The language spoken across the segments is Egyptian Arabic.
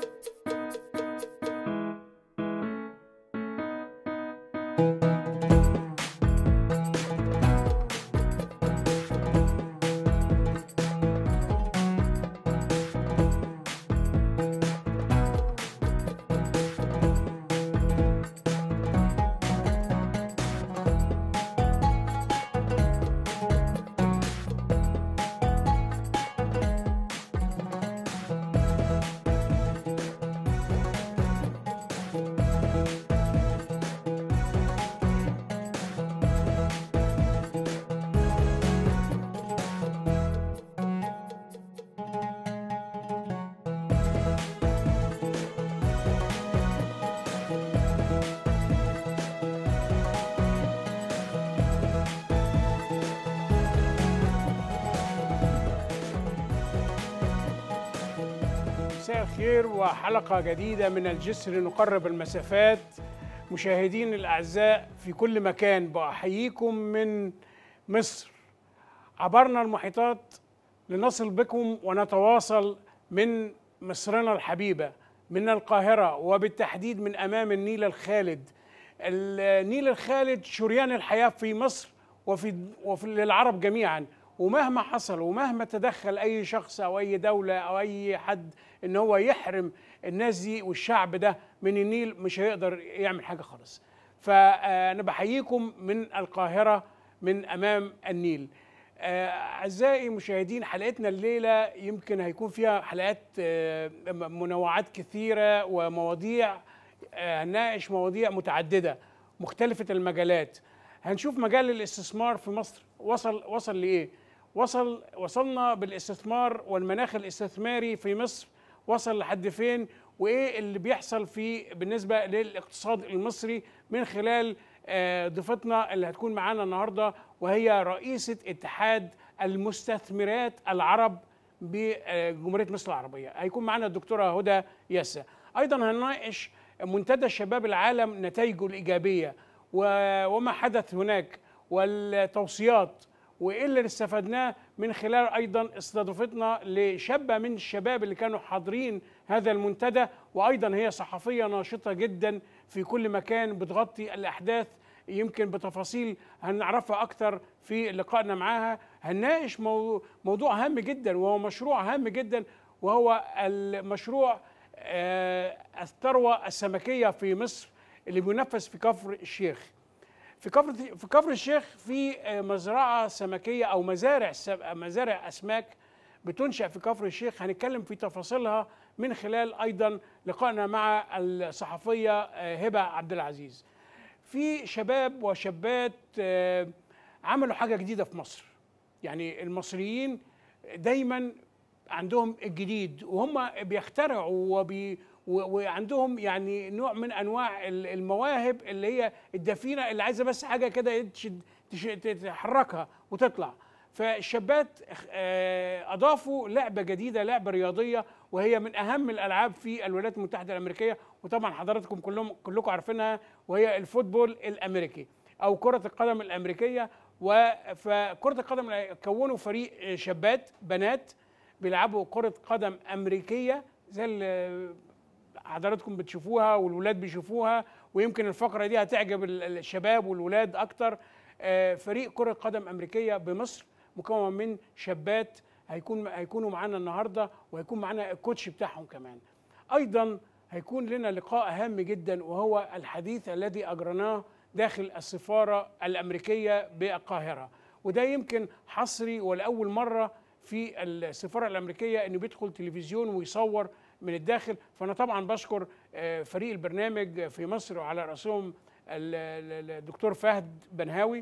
مساء الخير وحلقة جديدة من الجسر نقرب المسافات مشاهدين الأعزاء في كل مكان بأحييكم من مصر عبرنا المحيطات لنصل بكم ونتواصل من مصرنا الحبيبة من القاهرة وبالتحديد من أمام النيل الخالد النيل الخالد شريان الحياة في مصر وفي, وفي للعرب جميعا ومهما حصل ومهما تدخل اي شخص او اي دوله او اي حد ان هو يحرم الناس دي والشعب ده من النيل مش هيقدر يعمل حاجه خالص فانا بحييكم من القاهره من امام النيل اعزائي المشاهدين حلقتنا الليله يمكن هيكون فيها حلقات منوعات كثيره ومواضيع هنناقش مواضيع متعدده مختلفه المجالات هنشوف مجال الاستثمار في مصر وصل وصل لايه وصل وصلنا بالاستثمار والمناخ الاستثماري في مصر وصل لحد فين وايه اللي بيحصل في بالنسبه للاقتصاد المصري من خلال ضيفتنا اللي هتكون معانا النهارده وهي رئيسه اتحاد المستثمرات العرب بجمهوريه مصر العربيه هيكون معانا الدكتوره هدى ياسا ايضا هنناقش منتدى شباب العالم نتائجه الايجابيه وما حدث هناك والتوصيات وايه اللي استفدناه من خلال ايضا استضافتنا لشابه من الشباب اللي كانوا حاضرين هذا المنتدى وايضا هي صحفيه ناشطه جدا في كل مكان بتغطي الاحداث يمكن بتفاصيل هنعرفها اكثر في لقائنا معاها هنناقش موضوع هام جدا وهو مشروع هام جدا وهو المشروع الثروه السمكيه في مصر اللي بينفذ في كفر الشيخ في كفر في كفر الشيخ في مزرعه سمكيه او مزارع مزارع اسماك بتنشا في كفر الشيخ هنتكلم في تفاصيلها من خلال ايضا لقائنا مع الصحفيه هبه عبد العزيز. في شباب وشابات عملوا حاجه جديده في مصر. يعني المصريين دايما عندهم الجديد وهم بيخترعوا وبي وعندهم يعني نوع من انواع المواهب اللي هي الدفينه اللي عايزه بس حاجه كده تحركها وتطلع فالشابات اضافوا لعبه جديده لعبه رياضيه وهي من اهم الالعاب في الولايات المتحده الامريكيه وطبعا حضراتكم كلهم كلكم عارفينها وهي الفوتبول الامريكي او كره القدم الامريكيه فكره القدم كونوا فريق شابات بنات بيلعبوا كره قدم امريكيه زي حضراتكم بتشوفوها والولاد بيشوفوها ويمكن الفقره دي هتعجب الشباب والولاد اكتر فريق كره قدم امريكيه بمصر مكون من شابات هيكون هيكونوا معانا النهارده وهيكون معانا الكوتش بتاعهم كمان ايضا هيكون لنا لقاء هام جدا وهو الحديث الذي اجرناه داخل السفاره الامريكيه بالقاهره وده يمكن حصري ولاول مره في السفاره الامريكيه انه بيدخل تلفزيون ويصور من الداخل فانا طبعا بشكر فريق البرنامج في مصر وعلى راسهم الدكتور فهد بنهاوي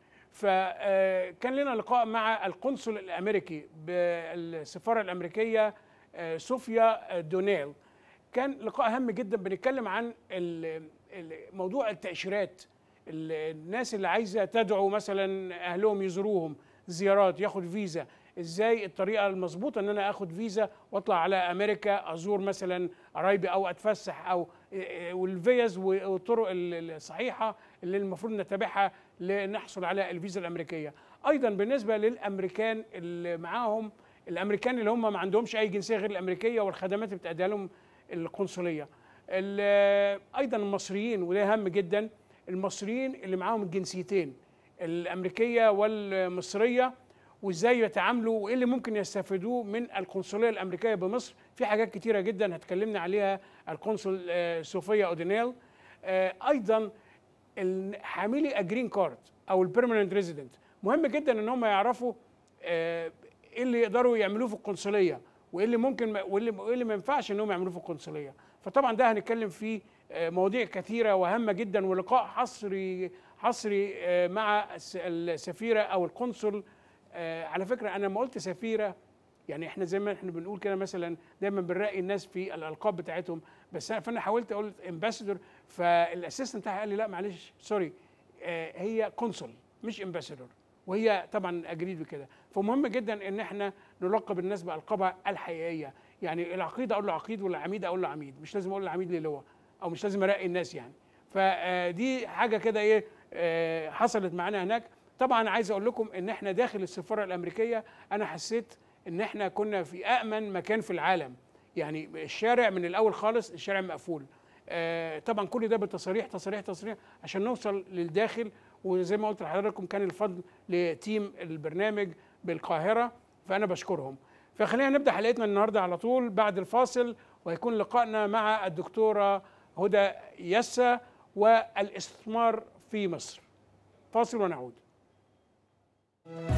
فكان لنا لقاء مع القنصل الامريكي بالسفاره الامريكيه صوفيا دونيل كان لقاء هام جدا بنتكلم عن موضوع التاشيرات الناس اللي عايزه تدعو مثلا اهلهم يزوروهم زيارات ياخد فيزا ازاي الطريقه المظبوطه ان انا اخد فيزا واطلع على امريكا ازور مثلا قرايبي او اتفسح او والفيز والطرق الصحيحه اللي المفروض نتبعها لنحصل على الفيزا الامريكيه ايضا بالنسبه للامريكان اللي معاهم الامريكان اللي هم ما عندهمش اي جنسيه غير الامريكيه والخدمات اللي بتأديها لهم القنصليه ال- ايضا المصريين وده هام جدا المصريين اللي معاهم الجنسيتين الامريكيه والمصريه وازاي يتعاملوا وايه اللي ممكن يستفيدوه من القنصليه الامريكيه بمصر في حاجات كتيره جدا هتكلمنا عليها القنصل آه، صوفيا اودينيل آه، ايضا ال- حاملي الجرين كارد او البيرمننت ريزيدنت مهم جدا ان هم يعرفوا آه، ايه اللي يقدروا يعملوه في القنصليه وايه اللي ممكن ما- وايه اللي وايه اللي ما ينفعش انهم يعملوه في القنصليه فطبعا ده هنتكلم فيه آه، مواضيع كثيره وهامه جدا ولقاء حصري حصري آه، مع الس- السفيره او القنصل آه، على فكره انا لما قلت سفيره يعني احنا زي ما احنا بنقول كده مثلا دايما بنراقي الناس في الالقاب بتاعتهم بس انا فانا حاولت اقول امباسدور فالاسيستنت بتاعي قال لي لا معلش سوري آه، هي قنصل مش امباسدور وهي طبعا اجريد بكده فمهم جدا ان احنا نلقب الناس بالقابها الحقيقيه يعني العقيد اقول له عقيد والعميد اقول له عميد مش لازم اقول العميد للواء او مش لازم اراقي الناس يعني فدي حاجه كده ايه آه، حصلت معانا هناك طبعا عايز اقول لكم ان احنا داخل السفاره الامريكيه انا حسيت ان احنا كنا في امن مكان في العالم يعني الشارع من الاول خالص الشارع مقفول آه، طبعا كل ده بالتصاريح تصاريح تصاريح عشان نوصل للداخل وزي ما قلت لحضراتكم كان الفضل لتيم البرنامج بالقاهره فانا بشكرهم فخلينا نبدا حلقتنا النهارده على طول بعد الفاصل ويكون لقائنا مع الدكتوره هدى يسا والاستثمار في مصر فاصل ونعود